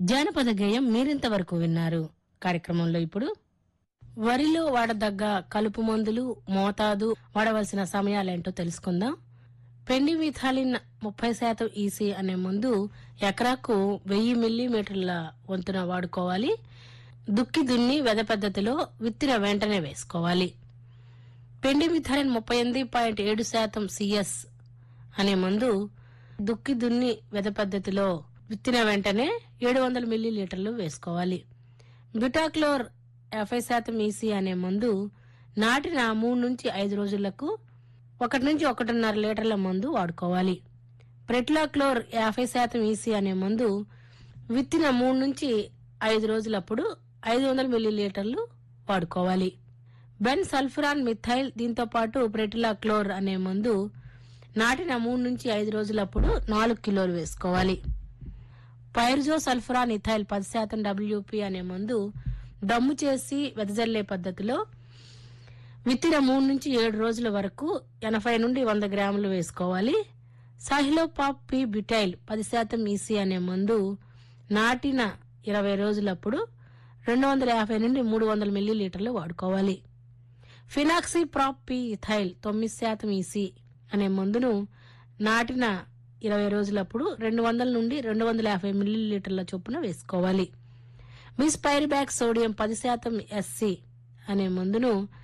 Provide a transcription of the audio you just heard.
జానపద గేయం మీరింతవరకు విన్నారు కార్యక్రమంలో ఇప్పుడు వరిలో వాడదగ్గ కలుపు మందులు మోతాదు వాడవలసిన సమయాలేంటో తెలుసుకుందాం పెండి మిథాలిన్ ముప్పై శాతం ఈసీ అనే మందు ఎకరాకు వెయ్యి మిల్లీమీటర్ల వంతున వాడుకోవాలి దుక్కి దున్ని వెద పద్ధతిలో విత్తిన వెంటనే వేసుకోవాలి పెండి మిథాలిన్ ముప్పై ఎనిమిది పాయింట్ ఏడు శాతం సిఎస్ అనే మందు దుక్కి దున్ని వెద పద్ధతిలో విత్తిన వెంటనే ఏడు వందల మిల్లీ లీటర్లు వేసుకోవాలి బ్యూటాక్లోర్ యాభై శాతం ఈసీ అనే మందు నాటిన మూడు నుంచి ఐదు రోజులకు ఒకటి నుంచి ఒకటిన్నర లీటర్ల మందు వాడుకోవాలి ప్రెట్లాక్లోర్ యాభై శాతం ఈసీ అనే మందు విత్తిన మూడు నుంచి ఐదు రోజులప్పుడు ఐదు వందల మిల్లీ లీటర్లు వాడుకోవాలి బెన్ సల్ఫరాన్ మిథైల్ దీంతో పాటు ప్రెటిలాక్లోర్ అనే మందు నాటిన మూడు నుంచి ఐదు రోజులప్పుడు నాలుగు కిలోలు వేసుకోవాలి పైర్జో సల్ఫరాన్ ఇథైల్ పది శాతం డబ్ల్యూపీ అనే మందు దమ్ము చేసి వెదజల్లే పద్ధతిలో విత్తిన మూడు నుంచి ఏడు రోజుల వరకు ఎనభై నుండి వంద గ్రాములు వేసుకోవాలి సాహిలోపాప్ పి బిటైల్ పది శాతం ఈసీ అనే మందు నాటిన ఇరవై రోజులప్పుడు రెండు వందల యాభై నుండి మూడు వందల మిల్లీ లీటర్లు వాడుకోవాలి ఫినాక్సీ ప్రాప్ పి ఇథైల్ తొమ్మిది శాతం ఈసీ అనే మందును నాటిన ఇరవై రోజులప్పుడు రెండు వందల నుండి రెండు వందల యాభై మిల్లీ లీటర్ల చొప్పున వేసుకోవాలి మిస్ పైరిబ్యాక్ సోడియం పది శాతం ఎస్సి అనే మందును